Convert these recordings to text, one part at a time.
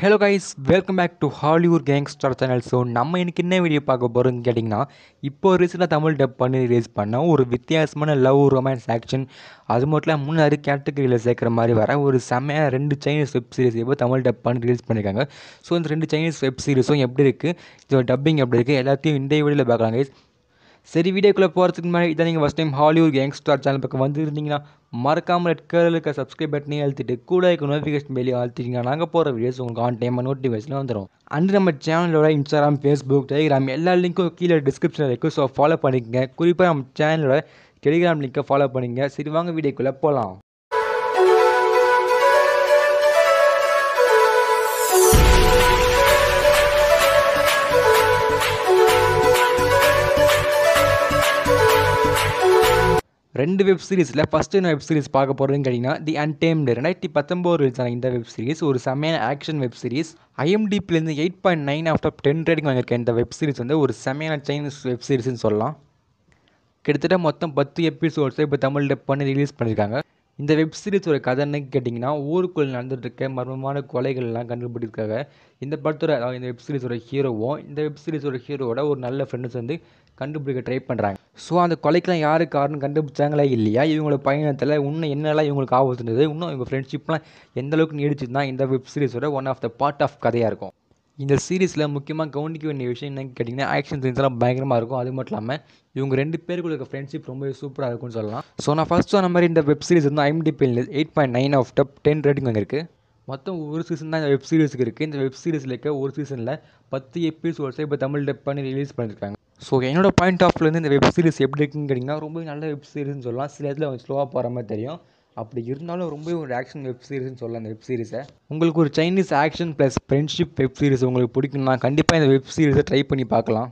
hello guys welcome back to Hollywood gangster channel so நம்ம இன்னைக்கு என்ன வீடியோ பார்க்க போகிறோம்னு கேட்டிங்கன்னா இப்போ ரீசெண்டாக தமிழ் டப் பண்ணி ரிலீஸ் பண்ண ஒரு வித்தியாசமான லவ் ரொமான்ஸ் ஆக்ஷன் அது மட்டும் இல்லாமல் முன்னாடி கேட்டகரியில் சேர்க்குற மாதிரி வர ஒரு செம்மையாக ரெண்டு சைனீஸ் வெப் சீரிஸ் இப்போ தமிழ் டப் பண்ணி ரிலீஸ் பண்ணியிருக்காங்க ஸோ இந்த ரெண்டு சைனீஸ் வெப் சீரிஸும் எப்படி இருக்குது இதோட டப்பிங் எப்படி இருக்குது எல்லாத்தையும் இந்த வீடியோவில் பார்க்கலாம் கைஸ் சரி வீடியோக்குள்ளே போகிறதுக்கு முன்னாடி இதான் நீங்கள் first time Hollywood gangster channel பக்கம் வந்துருந்தீங்கன்னா மறக்காமல் ரெட் கலரில் இருக்க சப்ஸ்கிரைப் பட்டனே அழுத்திட்டு கூட இருக்க நோட்டிஃபிகேஷன் பெல்லி அழுத்திட்டீங்கன்னா நாங்கள் போகிற வீடியோஸ் உங்களுக்கு ஆன் டைம் நோட்டிஃபிகேஷன் வந்துடும் அண்ட் நம்ம சேனலோட இன்ஸ்டாகிராம் ஃபேஸ்புக் டெலிகிராம் எல்லா லிங்க்கும் கீழே டிஸ்கிரிப்ஷனில் இருக்குது ஸோ ஃபாலோ பண்ணிக்கங்க குறிப்பாக நம்ம சேனலோட டெலிகிராம் லிங்க்கை ஃபாலோ பண்ணிங்க சரி வாங்க வீடியோக்குள்ளே போகலாம் ரெண்டு வெப் சீரிஸில் ஃபஸ்ட்டு என்ன வெப் சீரிஸ் பார்க்க போகிறதுன்னு கேட்டிங்கன்னா தி அன்டேம்டு ரெண்டாயிரத்தி பத்தொம்போது ரிலீஸ் ஆன இந்த வெப் சீரிஸ் ஒரு செம்மையான ஆக்ஷன் வெப் சீரிஸ் ஐஎம்டிபிலேருந்து eight point nine after ten rating வாங்கியிருக்க இந்த வெப் சீரிஸ் வந்து ஒரு செம்மையான சைனீஸ் வெப் சீரிஸ்னு சொல்லலாம் கிட்டத்தட்ட மொத்தம் பத்து எபிசோட்ஸை இப்போ தமிழ் டப் பண்ணி ரிலீஸ் பண்ணியிருக்காங்க இந்த வெப் சீரிஸோட கதைன்னு கேட்டிங்கன்னா ஊருக்குள்ள நடந்துட்டு இருக்க மர்மமான கொலைகள்லாம் கண்டுபிடிச்சிருக்காங்க இந்த படத்தோட அதாவது இந்த வெப் சீரிஸோட ஹீரோவும் இந்த வெப் சீரிஸோட ஹீரோவோட ஒரு நல்ல ஃப்ரெண்ட்ஸ் வந்து கண்டுபிடிக்க ட்ரை பண்ணுறாங்க ஸோ அந்த கொலைக்கெலாம் யாரு காரணம் கண்டுபிடிச்சாங்களா இல்லையா இவங்களோட பயணத்தில் இன்னும் என்னெல்லாம் இவங்களுக்கு ஆபத்து இருந்தது இன்னும் இவங்க ஃப்ரெண்ட்ஷிப்லாம் எந்த அளவுக்கு நீடிச்சுன்னா இந்த வெப் சீரிஸோட one of the part of கதையாக இருக்கும் இந்த சீரிஸில் முக்கியமாக கவனிக்க வேண்டிய விஷயம் என்னன்னு கேட்டிங்கன்னா ஆக்ஷன் சீன்ஸ்லாம் பயங்கரமாக இருக்கும் அது மட்டும் இல்லாமல் இவங்க ரெண்டு பேருக்குள்ள இருக்க ஃப்ரெண்ட்ஷிப் ரொம்பவே சூப்பராக இருக்கும்னு சொல்லலாம் ஸோ நான் ஃபஸ்ட் சொன்ன மாதிரி இந்த வெப் சீரிஸ் வந்து ஐஎம்டிபியில் eight point nine of top ten rating வாங்கியிருக்கு மொத்தம் ஒரு சீசன் தான் இந்த வெப் சீரிஸுக்கு இருக்குது இந்த வெப் சீரிஸில் இருக்க ஒரு சீசனில் பத்து எபிசோட்ஸை இப்போ தமிழ் டப் பண்ணி ரிலீஸ் பண்ணியிருக்காங்க ஸோ என்னோட பாயிண்ட் ஆஃப்லேருந்து இந்த வெப் சீரிஸ் எப்படி இருக்குன்னு கேட்டிங்கன்னா ரொம்ப நல்ல வெப் சீரிஸ்னு சொல்லலாம் சில இடத்துல கொஞ்சம் ஸ்லோவாக போகிற மாதிரி தெரியும் அப்படி இருந்தாலும் ரொம்ப ஒரு ஆக்ஷன் வெப் சீரிஸ்னு சொல்லலாம் அந்த வெப் சீரிஸை உங்களுக்கு ஒரு Chinese action plus friendship web series உங்களுக்கு பிடிக்கும்னா கண்டிப்பாக இந்த வெப் சீரிஸை ட்ரை பண்ணி பார்க்கலாம்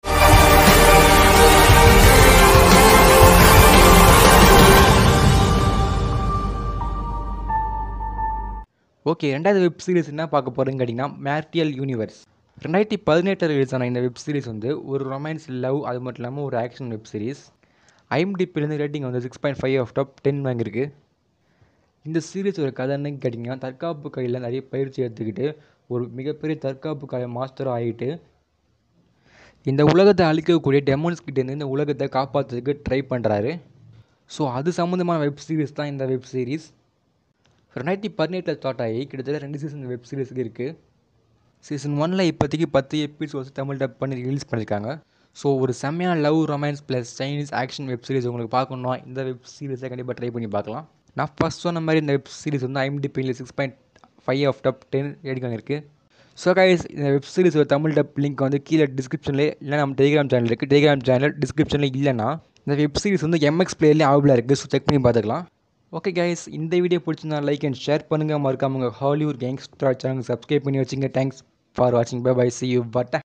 ஓகே ரெண்டாவது வெப் சீரிஸ் என்ன பார்க்க போகிறேன்னு கேட்டிங்கன்னா மேர்டியல் யூனிவர்ஸ் ரெண்டாயிரத்தி பதினெட்டில் ரிலீஸ் ஆன இந்த வெப் சீரிஸ் வந்து ஒரு ரொமான்ஸ் லவ் அது மட்டும் இல்லாமல் ஒரு ஆக்ஷன் வெப் சீரிஸ் ஐஎம்டிபிலேருந்து ரேட்டிங் வந்து six point five of top ten வாங்கியிருக்கு இந்த சீரிஸ் ஒரு கதைன்னு கேட்டிங்கன்னா தற்காப்பு கலையில் நிறைய பயிற்சி எடுத்துக்கிட்டு ஒரு மிகப்பெரிய தற்காப்பு கலை மாஸ்டராக ஆகிட்டு இந்த உலகத்தை அழிக்கக்கூடிய டெமோன்ஸ் கிட்டேருந்து இந்த உலகத்தை காப்பாற்றுறதுக்கு ட்ரை பண்ணுறாரு ஸோ அது சம்மந்தமான வெப் சீரிஸ் தான் இந்த வெப் சீரிஸ் ரெண்டாயிரத்தி பதினெட்டில் ஸ்டார்ட் ஆகி கிட்டத்தட்ட ரெண்டு சீசன் வெப் சீரிஸுக்கு இருக்குது சீசன் ஒனில் இப்போதைக்கு பத்து எபிசோட்ஸ் தமிழ் டப் பண்ணி ரிலீஸ் பண்ணியிருக்காங்க ஸோ ஒரு செம்மையான love romance plus Chinese action web series உங்களுக்கு பார்க்கணுன்னா இந்த வெப் சீரிஸை கண்டிப்பாக ட்ரை பண்ணி பார்க்கலாம் நான் ஃபஸ்ட் சொன்ன மாதிரி இந்த வெப் சீரிஸ் வந்து ஐஎம்டிபியில் six point five of top ten rating இருக்குது ஸோ கைஸ் இந்த வெப் சீரிஸோட தமிழ் டப் லிங்க் வந்து கீழே டிஸ்கிரிப்ஷனில் இல்லை நம்ம டெலிகிராம் சேனல் இருக்குது டெலிகிராம் சேனல் டிஸ்கிரிப்ஷனில் இல்லைனா இந்த வெப் சீரிஸ் வந்து எம்எக்ஸ் பிளேயர்லேயும் அவைபிளாக இருக்குது ஸோ செக் பண்ணி பார்த்துக்கலாம் ஓகே கைஸ் இந்த வீடியோ பிடிச்சிருந்தா லைக் அண்ட் ஷேர் பண்ணுங்கள் மறக்காம உங்கள் ஹாலிவுட் கேங்ஸ்டர் சேனல் சப்ஸ்கிரைப் பண்ணி வச்சுங்க தேங்க்ஸ் ஃபார் வாட்சிங் bye bye see you patta